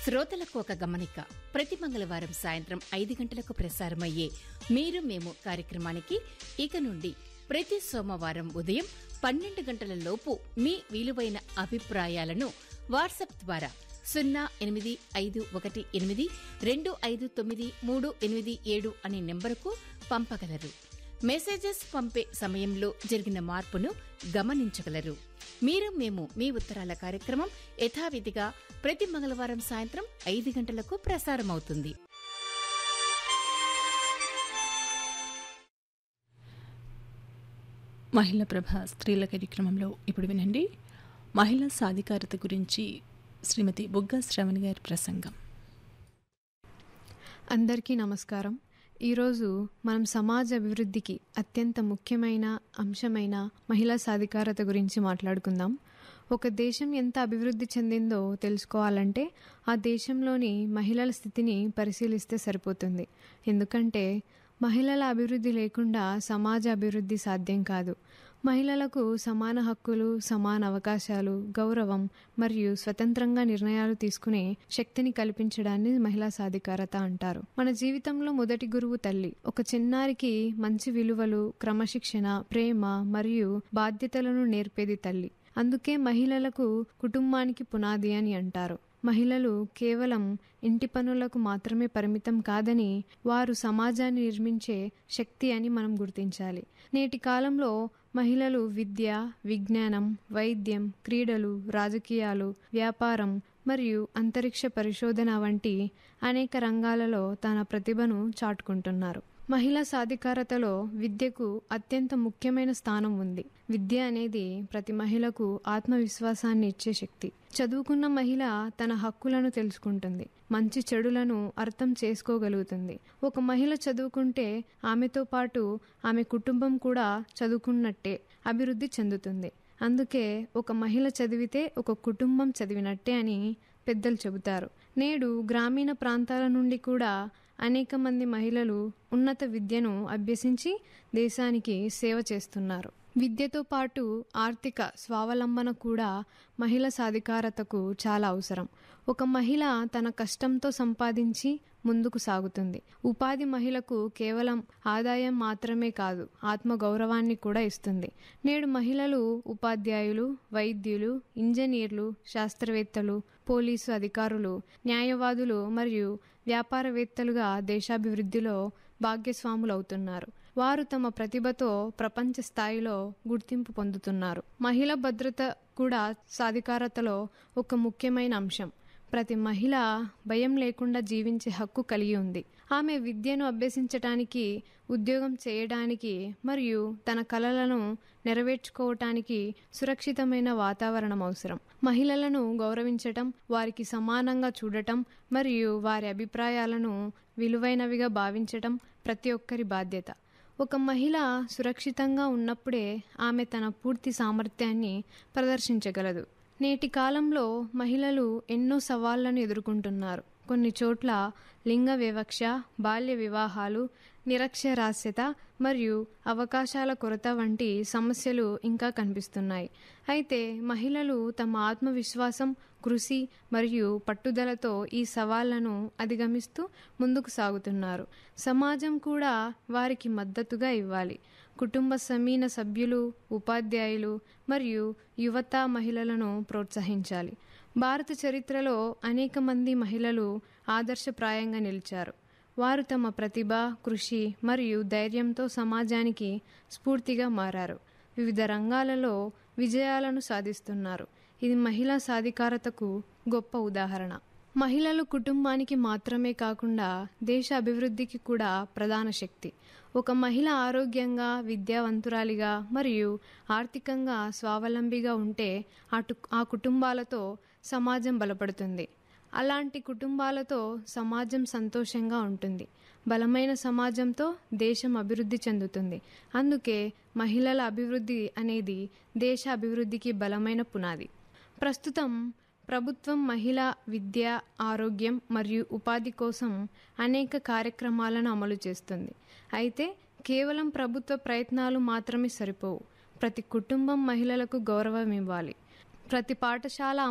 శ్రోతలకు ఒక గమనిక ప్రతి మంగళవారం సాయంత్రం ఐదు గంటలకు ప్రసారమయ్యే మీరు మేము కార్యక్రమానికి ఇక నుండి ప్రతి సోమవారం ఉదయం పన్నెండు గంటల లోపు మీ విలువైన అభిప్రాయాలను వాట్సాప్ ద్వారా సున్నా ఎనిమిది ఐదు ఒకటి ఎనిమిది రెండు ఐదు తొమ్మిది మూడు ఎనిమిది ఏడు అనే నెంబరుకు పంపగలరు మెసేజెస్ పంపే సమయంలో జరిగిన మార్పును గమనించగలరు మీరు మేము మీ ఉత్తరాల కార్యక్రమం యథావిధిగా ప్రతి మంగళవారం సాయంత్రం ఐదు గంటలకు ప్రసారమవుతుంది మహిళా ప్రభ స్త్రీల కార్యక్రమంలో ఇప్పుడు వినండి మహిళా సాధికారత గురించి శ్రీమతి బుగ్గ శ్రవణ్ గారి ప్రసంగం అందరికీ నమస్కారం ఈరోజు మనం సమాజ అభివృద్ధికి అత్యంత ముఖ్యమైన అంశమైన మహిళా సాధికారత గురించి మాట్లాడుకుందాం ఒక దేశం ఎంత అభివృద్ధి చెందిందో తెలుసుకోవాలంటే ఆ దేశంలోని మహిళల స్థితిని పరిశీలిస్తే సరిపోతుంది ఎందుకంటే మహిళల అభివృద్ధి లేకుండా సమాజ అభివృద్ధి సాధ్యం కాదు మహిళలకు సమాన హక్కులు సమాన అవకాశాలు గౌరవం మరియు స్వతంత్రంగా నిర్ణయాలు తీసుకునే శక్తిని కల్పించడాన్ని మహిళా సాధికారత అంటారు మన జీవితంలో మొదటి గురువు తల్లి ఒక చిన్నారికి మంచి విలువలు క్రమశిక్షణ ప్రేమ మరియు బాధ్యతలను నేర్పేది తల్లి అందుకే మహిళలకు కుటుంబానికి పునాది అని అంటారు మహిళలు కేవలం ఇంటి పనులకు మాత్రమే పరిమితం కాదని వారు సమాజాన్ని నిర్మించే శక్తి అని మనం గుర్తించాలి నేటి కాలంలో మహిళలు విద్య విజ్ఞానం వైద్యం క్రీడలు రాజకీయాలు వ్యాపారం మరియు అంతరిక్ష పరిశోధన వంటి అనేక రంగాలలో తన ప్రతిభను చాటుకుంటున్నారు మహిళా సాధికారతలో విద్యకు అత్యంత ముఖ్యమైన స్థానం ఉంది విద్య అనేది ప్రతి మహిళకు ఆత్మవిశ్వాసాన్ని ఇచ్చే శక్తి చదువుకున్న మహిళ తన హక్కులను తెలుసుకుంటుంది మంచి చెడులను అర్థం చేసుకోగలుగుతుంది ఒక మహిళ చదువుకుంటే ఆమెతో పాటు ఆమె కుటుంబం కూడా చదువుకున్నట్టే అభివృద్ధి చెందుతుంది అందుకే ఒక మహిళ చదివితే ఒక కుటుంబం చదివినట్టే అని పెద్దలు చెబుతారు నేడు గ్రామీణ ప్రాంతాల నుండి కూడా అనేక మంది మహిళలు ఉన్నత విద్యను అభ్యసించి దేశానికి సేవ చేస్తున్నారు విద్యతో పాటు ఆర్థిక స్వావలంబన కూడా మహిళ సాధికారతకు చాలా అవసరం ఒక మహిళ తన కష్టంతో సంపాదించి ముందుకు సాగుతుంది ఉపాధి మహిళకు కేవలం ఆదాయం మాత్రమే కాదు ఆత్మగౌరవాన్ని కూడా ఇస్తుంది నేడు మహిళలు ఉపాధ్యాయులు వైద్యులు ఇంజనీర్లు శాస్త్రవేత్తలు పోలీసు అధికారులు న్యాయవాదులు మరియు వ్యాపారవేత్తలుగా దేశాభివృద్ధిలో భాగ్యస్వాములవుతున్నారు వారు తమ ప్రతిభతో ప్రపంచ స్థాయిలో గుర్తింపు పొందుతున్నారు మహిళ భద్రత కూడా సాధికారతలో ఒక ముఖ్యమైన అంశం ప్రతి మహిళ భయం లేకుండా జీవించే హక్కు కలిగి ఉంది ఆమె విద్యను అభ్యసించటానికి ఉద్యోగం చేయడానికి మరియు తన కలలను నెరవేర్చుకోవటానికి సురక్షితమైన వాతావరణం అవసరం మహిళలను గౌరవించటం వారికి సమానంగా చూడటం మరియు వారి అభిప్రాయాలను విలువైనవిగా భావించటం ప్రతి ఒక్కరి బాధ్యత ఒక మహిళ సురక్షితంగా ఉన్నప్పుడే ఆమె తన పూర్తి సామర్థ్యాన్ని ప్రదర్శించగలదు నేటి కాలంలో మహిళలు ఎన్నో సవాళ్లను ఎదుర్కొంటున్నారు కొన్ని చోట్ల లింగ వివక్ష బాల్య వివాహాలు నిరక్షరాస్యత మరియు అవకాశాల కొరత వంటి సమస్యలు ఇంకా కనిపిస్తున్నాయి అయితే మహిళలు తమ ఆత్మవిశ్వాసం కృషి మరియు పట్టుదలతో ఈ సవాళ్లను అధిగమిస్తూ ముందుకు సాగుతున్నారు సమాజం కూడా వారికి మద్దతుగా ఇవ్వాలి కుటుంబ సమీన సభ్యులు ఉపాధ్యాయులు మరియు యువత మహిళలను ప్రోత్సహించాలి భారత చరిత్రలో అనేక మంది మహిళలు ఆదర్శప్రాయంగా నిలిచారు వారు తమ ప్రతిభ కృషి మరియు ధైర్యంతో సమాజానికి స్ఫూర్తిగా మారారు వివిధ రంగాలలో విజయాలను సాధిస్తున్నారు ఇది మహిళా సాధికారతకు గొప్ప ఉదాహరణ మహిళలు కుటుంబానికి మాత్రమే కాకుండా దేశ అభివృద్ధికి కూడా ప్రధాన శక్తి ఒక మహిళ ఆరోగ్యంగా విద్యావంతురాలిగా మరియు ఆర్థికంగా స్వావలంబిగా ఉంటే అటు ఆ కుటుంబాలతో సమాజం బలపడుతుంది అలాంటి కుటుంబాలతో సమాజం సంతోషంగా ఉంటుంది బలమైన సమాజంతో దేశం అభివృద్ధి చెందుతుంది అందుకే మహిళల అభివృద్ధి అనేది దేశ అభివృద్ధికి బలమైన పునాది ప్రస్తుతం ప్రభుత్వం మహిళా విద్య ఆరోగ్యం మరియు ఉపాధి కోసం అనేక కార్యక్రమాలను అమలు చేస్తుంది అయితే కేవలం ప్రభుత్వ ప్రయత్నాలు మాత్రమే సరిపోవు ప్రతి కుటుంబం మహిళలకు గౌరవం ఇవ్వాలి ప్రతి పాఠశాల